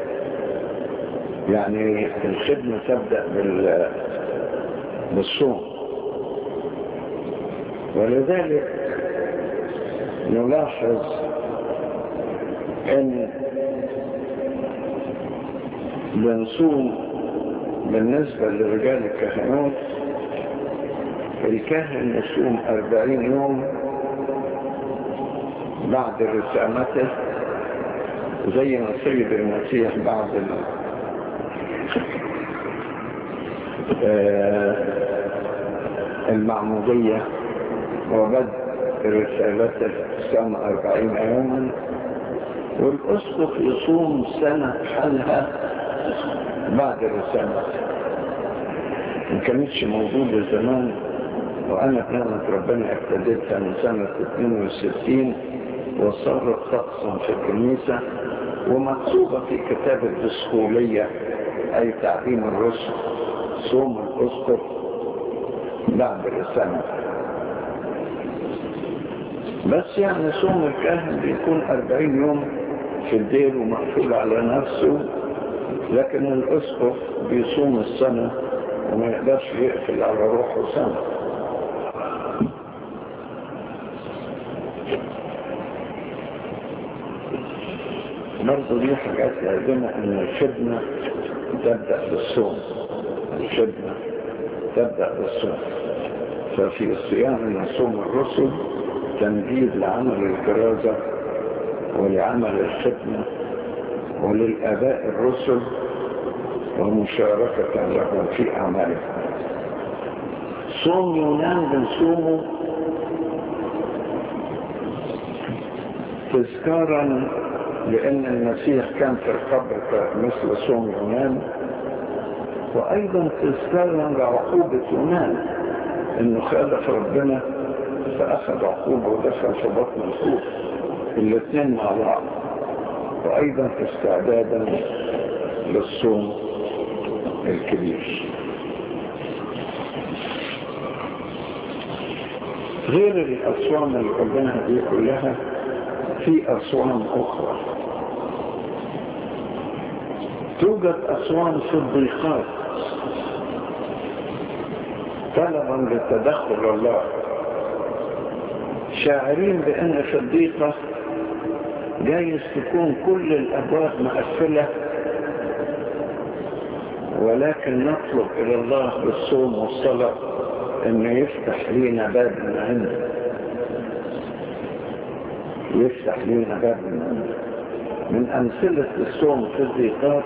يعني الخدمة تبدأ بال... بالصوم ولذلك نلاحظ ان بنصوم بالنسبة لرجال الكهنوت الكاهن يصوم أربعين يوم بعد رسامته زي ما سيد المسيح بعد المعمودية وبدء رسالته صام أربعين يوما والأسقف يصوم سنة حالها بعد الرسالة ما كانتش موجودة زمان وأنا كانت ربنا ابتديتها من سنة 62 وصارت طقسا في الكنيسة ومكتوبة في كتاب الدسخولية أي تعليم الرسل صوم الأسقف بعد الرسالة بس يعني صوم الكاهن بيكون أربعين يوم في الدير ومقفول على نفسه لكن الأسقف بيصوم السنة وما يقدرش يقفل على روحه سنة برضه دي حاجات لازمة ان الخدمة تبدأ بالصوم الخدمة تبدأ بالصوم ففي الصيام نصوم الرسل تمديد لعمل الكرازة ولعمل الخدمة وللآباء الرسل ومشاركة لهم في أعمالهم صوم يونان بنصومه تذكارا لأن المسيح كان في القبر مثل صوم يونان وأيضا تذكارا لعقوبة يونان إنه خالف ربنا فأخذ عقوبة ودخل في بطن الخوف الاثنين مع بعض وأيضا استعدادا للصوم الكبير غير الأصوام اللي قلناها دي كلها في أصوام أخرى توجد أصوام في الضيقات طلبا لتدخل الله شاعرين بأن في الضيقة جايز تكون كل الأبواب مقفلة ولكن نطلب إلى الله بالصوم والصلاة أنه يفتح لينا باب من عنده يفتح لينا باب من عنده من أمثلة الصوم في الضيقات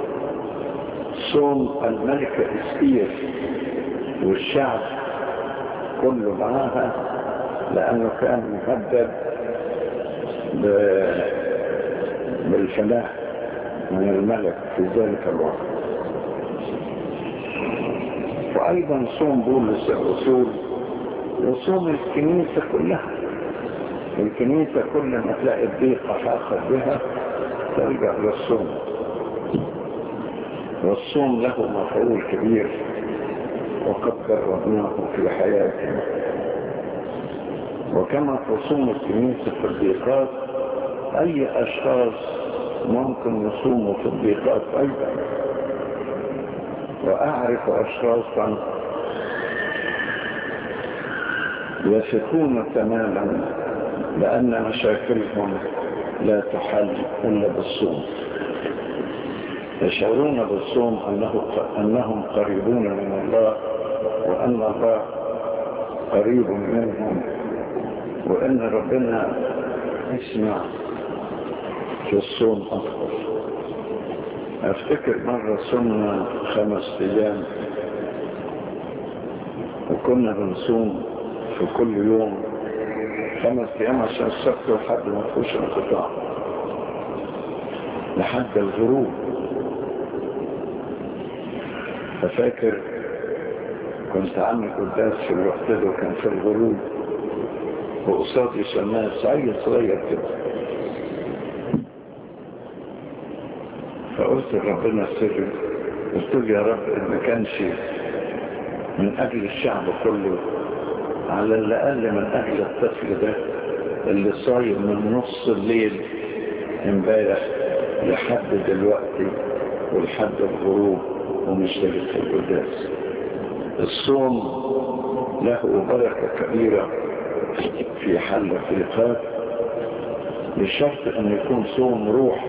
صوم الملكة إسكير والشعب كله معاها لأنه كان مهدد بالفلاح من الملك في ذلك الوقت وأيضا صوم بولس الرسول وصوم الكنيسة كلها الكنيسة كل ما تلاقي الضيقة حاصل بها تلجأ للصوم والصوم له مفعول كبير وقد جربناه في حياتنا وكما تصوم الكنيسة في الضيقات أي أشخاص ممكن يصوموا في الضيقات أيضا وأعرف أشخاصا يثقون تماما بأن مشاكلهم لا تحل إلا بالصوم يشعرون بالصوم أنه أنهم قريبون من الله وأن الله قريب منهم وأن ربنا يسمع في الصوم أكثر أفتكر مرة صمنا خمس أيام وكنا بنصوم في كل يوم خمس أيام عشان السبت والحد ما فيهوش انقطاع لحد الغروب ففاكر كنت عامل قداس في الوقت ده وكان في الغروب وقصادي شماس عيل صغير كده فقلت لربنا السر قلت له يا رب ان ما كانش من اجل الشعب كله على الاقل من اجل الطفل ده اللي صايم من نص الليل امبارح لحد دلوقتي ولحد الغروب ومشترك في القداس الصوم له بركة كبيرة في حل الضيقات بشرط ان يكون صوم روح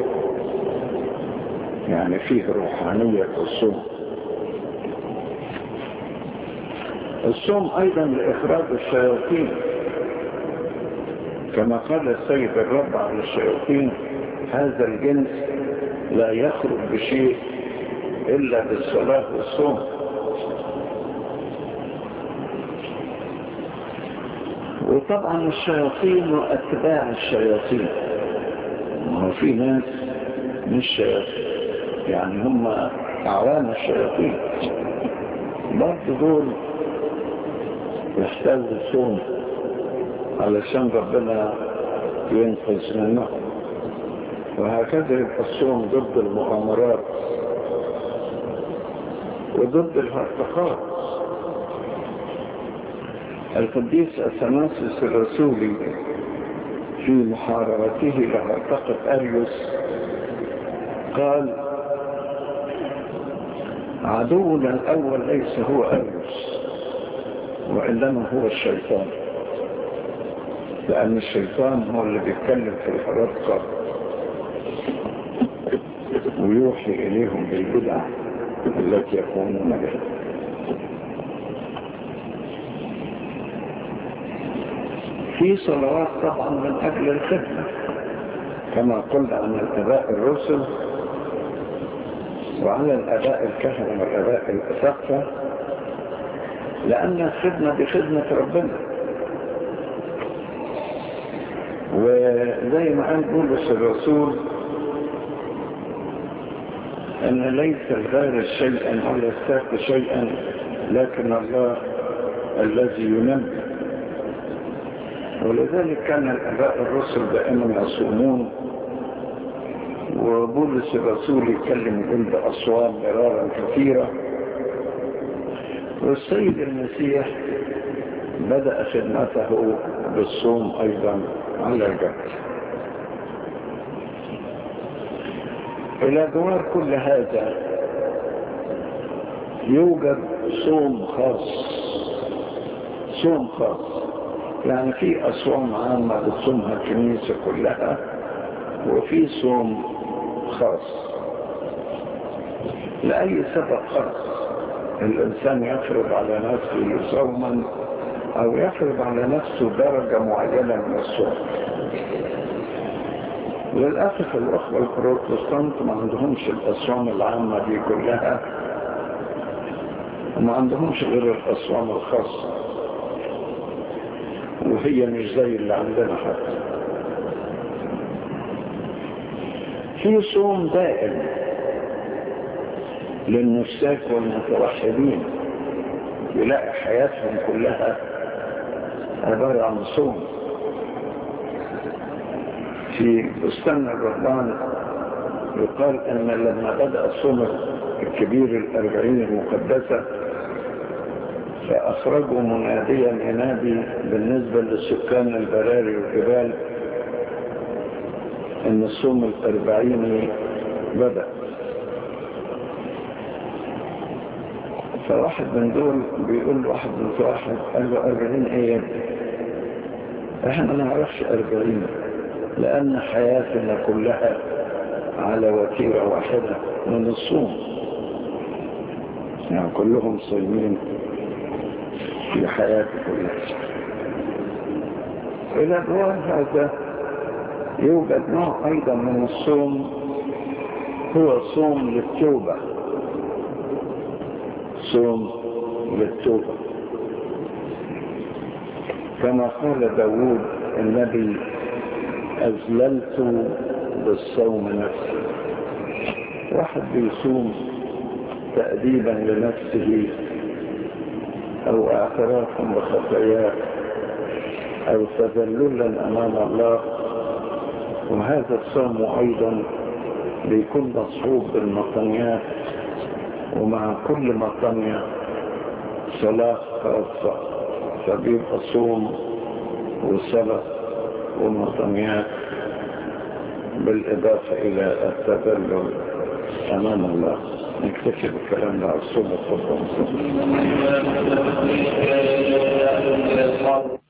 يعني فيه روحانية في الصوم الصوم ايضا لاخراج الشياطين كما قال السيد الرب على الشياطين هذا الجنس لا يخرج بشيء الا بالصلاة والصوم وطبعا الشياطين واتباع الشياطين ما في ناس مش شياطين يعني هم اعوان الشياطين برضه دول يحتاجوا الصوم علشان ربنا ينقذ منهم وهكذا يبقى الصوم ضد المؤامرات وضد الهرطقات القديس أثناسيس الرسولي في محاربته لهرطقة أريوس قال عدونا الأول ليس هو أريوس وإنما هو الشيطان لأن الشيطان هو اللي بيتكلم في الهرطقة ويوحي إليهم بالبدع التي يقومون بها في صلوات طبعا من أجل الخدمة كما قلنا عن الآباء الرسل وعلى الآباء الكهنة والآباء الأسقفة لأن الخدمة بخدمة ربنا وزي ما قال بولس الرسول أن ليس الغير شيئا ولا الساق شيئا لكن الله الذي ينمي ولذلك كان الآباء الرسل دائما يصومون وبولس الرسول يتكلم يقول بأصوات مرارا كثيرة والسيد المسيح بدأ خدمته بالصوم أيضا على الجبل إلى جوار كل هذا يوجد صوم خاص صوم خاص يعني في أصوام عامة بتصومها الكنيسة كلها وفي صوم خاص لأي سبب خاص الإنسان يفرض على نفسه صوما أو يفرض على نفسه درجة معينة من الصوم للأسف الأخوة البروتستانت ما عندهمش الأصوام العامة دي كلها وما عندهمش غير الأصوام الخاصة وهي مش زي اللي عندنا حتى في صوم دائم للنساك والمتوحدين يلاقي حياتهم كلها عبارة عن صوم في بستان الرهبان يقال أن لما بدأ الصوم الكبير الأربعين المقدسة فأخرجوا مناديا ينادي بالنسبة لسكان البراري والجبال أن الصوم الأربعيني بدأ فواحد من دول بيقول له واحد من واحد قال له أربعين ايه يا ابني احنا ما نعرفش أربعين لأن حياتنا كلها على وتيرة واحدة من الصوم يعني كلهم صايمين في حياتي كلها إلى الوان هذا يوجد نوع أيضا من الصوم هو صوم للتوبة صوم للتوبة كما قال داود النبي أذللت بالصوم نفسي واحد بيصوم تأديبا لنفسه أو اعترافا بخطاياه أو تذللا أمام الله وهذا الصوم أيضا بيكون مصحوب بالمطنيات ومع كل مطنية صلاة خاصة فبيبقى صوم وصلاة ومطنيات بالإضافة إلى التذلل أمام الله نكتفي بالكلام ده على الصوم الصبح